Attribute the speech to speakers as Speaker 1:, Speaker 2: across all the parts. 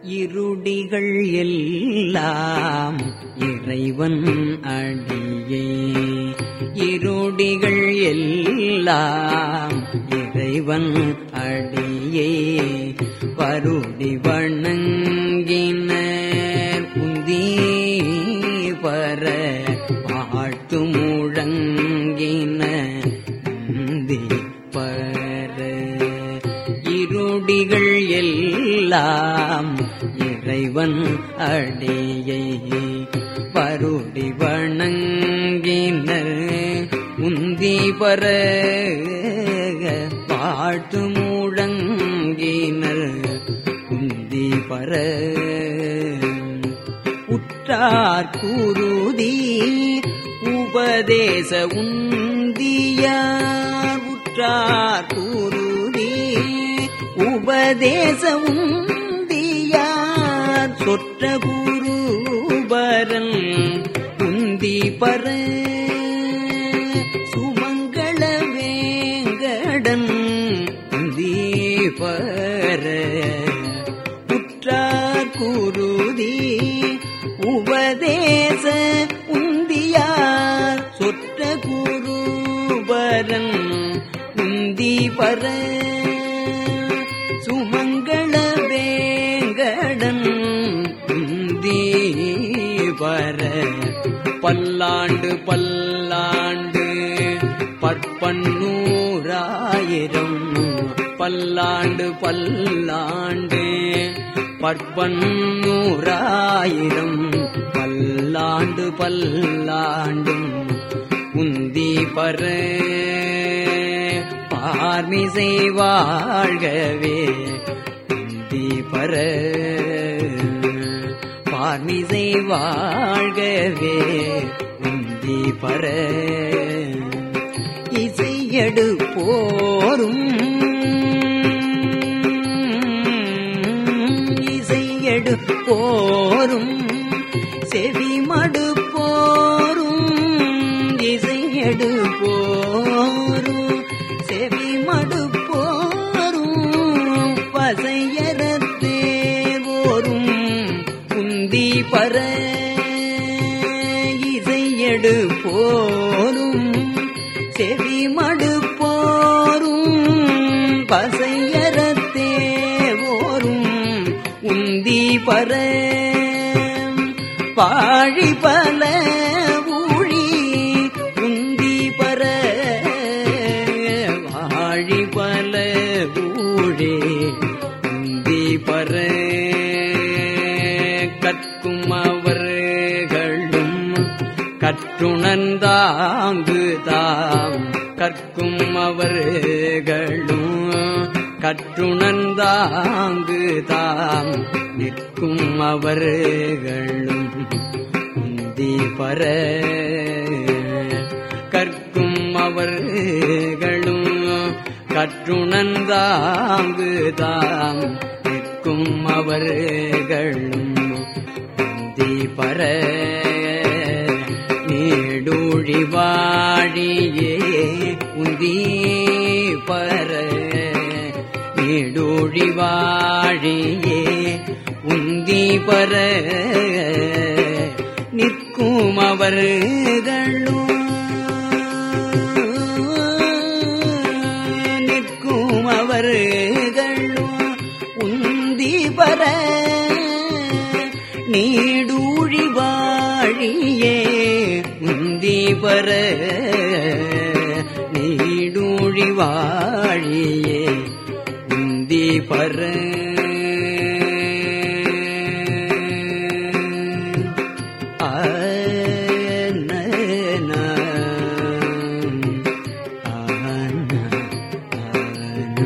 Speaker 1: இருடிகள் எல்லாம் இறைவன் அடியே இருடிகள் எல்லாம் இறைவன் அடியே வருடி வணங்கினர் குந்தி பர வாழ்த்து முழங்கின குந்தி பர இருடிகள் எல்லாம் இறைவன் அடியை பருடி வணங்கினர் உந்தி பர பாட்டு முழங்கினர் உந்தி பர உற்றார் குருதி உபதேச உந்தியார் உற்றார் குருதி உபதேச உந்தியார் சொற்ற குருபரன் உந்தி பர சுமங்கள வேங்கடன் உந்தி பர உற்றார் குருதி உபதேச உந்தியார் சொற்ற குருபரன் உந்தி பர சுமங்கள வேங்கடன் உந்தி பர பல்லாண்டு பல்லாண்டு பற்பன்னூராயிரம் பல்லாண்டு பல்லாண்டு பற்பன்னூராயிரம் பல்லாண்டு பல்லாண்டும் உந்தி பர பார்மிசை வாழ்கவே உந்தி பர பார்மிசை வாழ்கவே உந்தி பர இசையடு போரும் இசையடு போரும் செவிமடு போரும் இசையடு போரும் செவிமடு போரும் பசையரத்தே போரும் உந்தி பர இசையடு போரும் செவிமடு போரும் பசையரத்தே ஓரும் உந்தி பர பாழி பல ஊழி உந்தி பர வாழி பல ஊழி உந்தி பர கற்கும் அவர்களும் கற்றுணர்ந்தாங்கு தாம் கற்கும் அவர்களும் கற்றுணர்ந்தாங்கு தாம் நிற்கும் அவர்களும் உந்தி பர கற்கும் அவர்களும் கற்றுணர்ந்தாங்கு தாம் நிற்கும் அவர்களும் உந்தி பர நீடூழி வாழியே உந்தி பர நீடூழி வாழியே உந்தி பர நிற்கும் அவர்களும் நிற்கும் அவர்களும் உந்தி பர நீடூழி வாழியே உந்தி பர நீடூழி வாழியே உந்தி பர ஆ, ந, ந, ஆ, ந, ஆ, ந.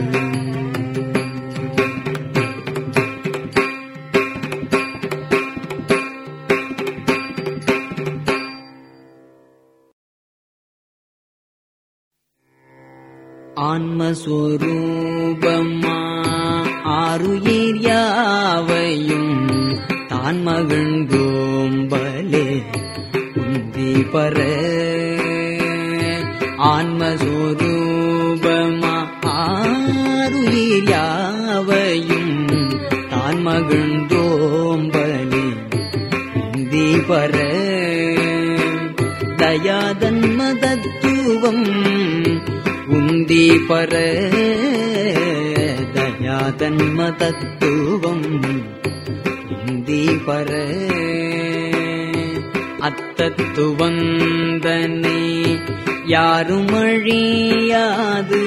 Speaker 1: ஆன்மஸ்வரூபமா ஆறுயிர் யாவையும் தான் மகிழ்ந்தோம்பலே உந்தி பர ஆன்மஸ்வரூபமா ஆறுயிர் யாவையும் தான் மகிழ்ந்தோ பர தயாதன்ம தத்துவம் உந்தி பர தயாதன்ம தத்துவம் உந்தி பர அத்தத்துவந்தனை யாரும் அழியாது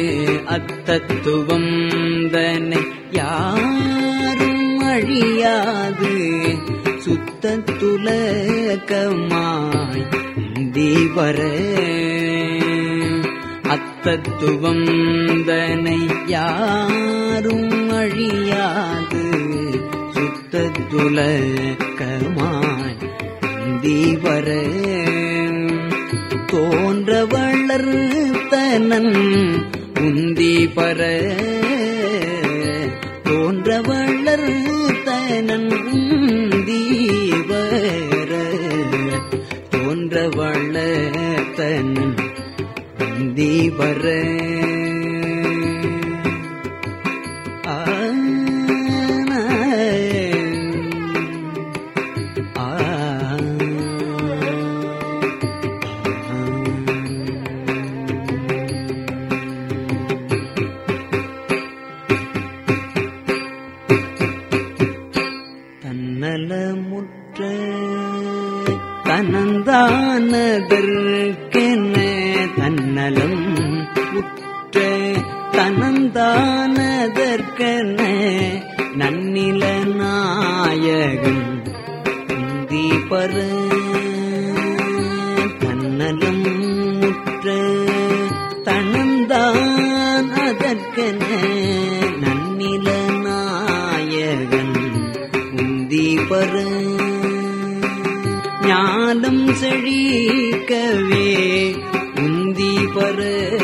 Speaker 1: அத்தத்துவந்தனை யாரும் அழியாது சுத்தத்துலகமாய் தீவர அத்தத்துவந்தனை யாரும் அழியாது சுத்தத்துலகமாய் தீவர தோன்ற வளர்த்தனன் உந்தி பர தோன்ற வளர்த்தனன் உந்தி வர தோன்ற வளர்த்தனன் உந்தி வர தன்னலமுற்ற தனந்தானதற்கென தன்னலம் உற்ற தனந்தானதற்கென நன்னில நாயகன் தீபர தன்னலம் உற்ற தனந்தான் அதற்கென நன்னில நாயகன் உந்தீபர ஞானம் செழிக்கவே உந்தீபர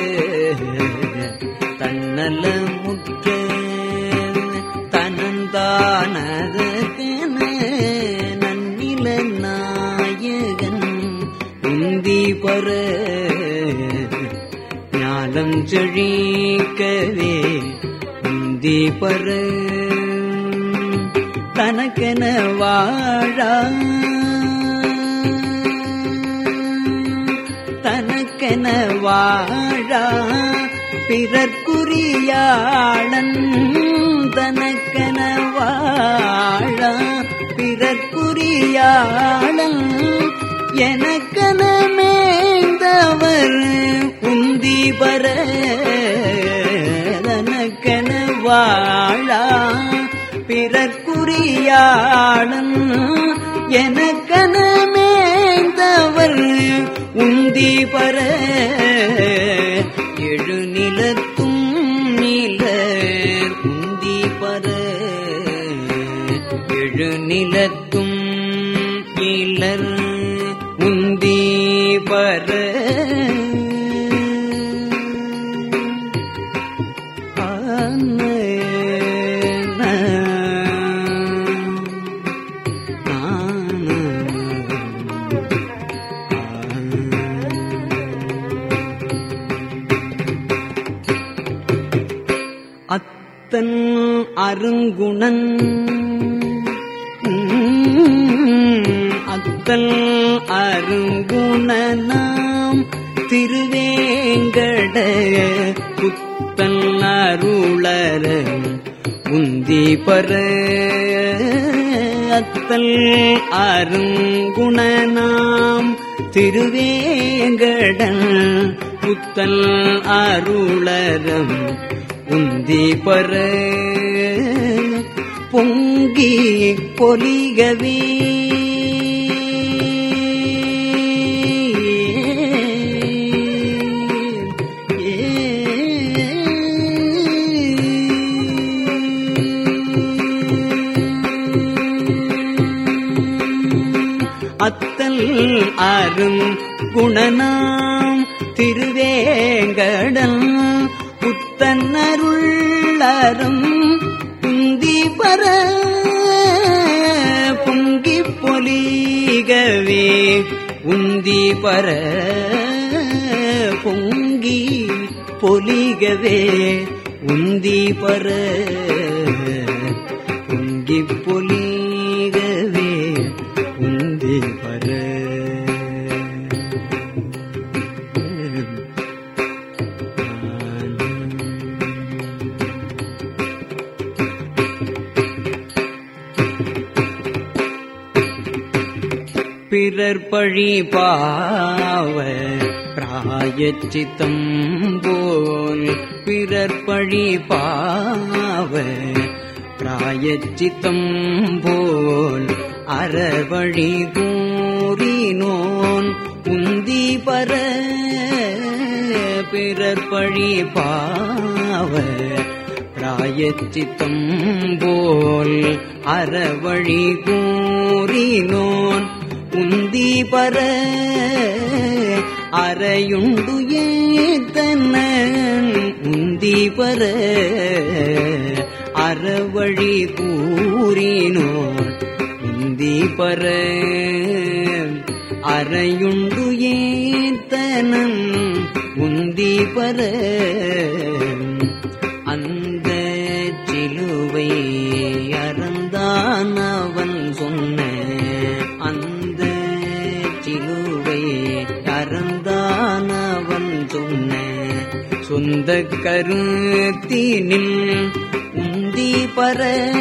Speaker 1: தன்னலமுற்ற தனந்தானதற்கென நன்னில நாயகன் உந்தீபர ஞானம் செழிக்கவே உந்தீபர தனக்கென வாழா தனக்கென வாழா பிறர்க்குரியாளன் தனக்கென வாழா பிறர்க்குரியாளன் எனக்கென மேய்ந்தவர் உந்தி பர தனக்கென வாழா பிறர்க்குரியாளன் எனக்கென மேய்ந்தவர் உந்தி பர எழுநிலத்தும் நில உந்தி பர எழுநிலத்தும் இலர் உந்தி பர அத்தன் அருங்குணன் அத்தல் அருங்குணனாம் திருவேங்கட புத்தன் அருளர உந்தி பர அத்தல் அருங்குணனாம் திருவேங்கடன் புத்தல் அருளரம் உந்தி பர பொங்கி பொலிகவே அத்தல் அரும் குணனாம் திருவேங்கடல் புத்தன்னருள்ளரும் புந்தி பர பொங்கி பொலிகவே உந்தி பர பொங்கி பொலிகவே உந்தி பர பொங்கி பொலிகவே உந்தி பிறர் பழி பாவ பிராயச்சித்தம் போல் பிறர் பழி பாவ பிராயச்சித்தம் போல் அறவழி கூறினோன் உந்தி பர பிறர் பழி பாவ பிராயச்சித்தம் போல் அறவழி கூறினோன் உந்தி பர அறையுண்டு ஏத்தன உந்தி பர அறவழி கூறினோன் உந்தி பர அறையுண்டு ஏத்தனன் உந்தி பர அந்த சிலுவை அறந்தான் அவன் சொன்ன அந்த சிலுவை அறந்தான் அவன் சொன்ன சொந்த கருத்தினில் உந்தி பர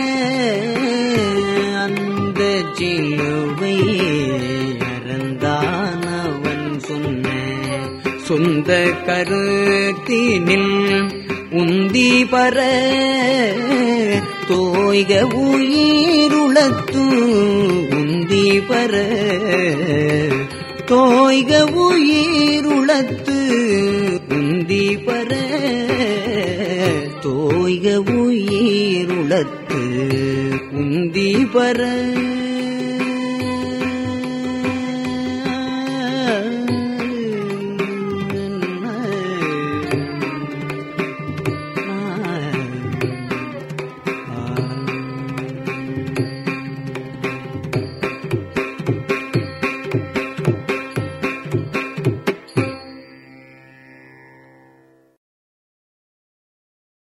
Speaker 1: அந்த சிலுவை அறந்தான் அவன் சொன்ன சொந்த கருத்தினில் உந்தி பர தோய்க உயிருளத்து உந்தி பர தோய்க உயிருளத்து உந்தி பர தோய்க உயிருளத்து உந்தி பர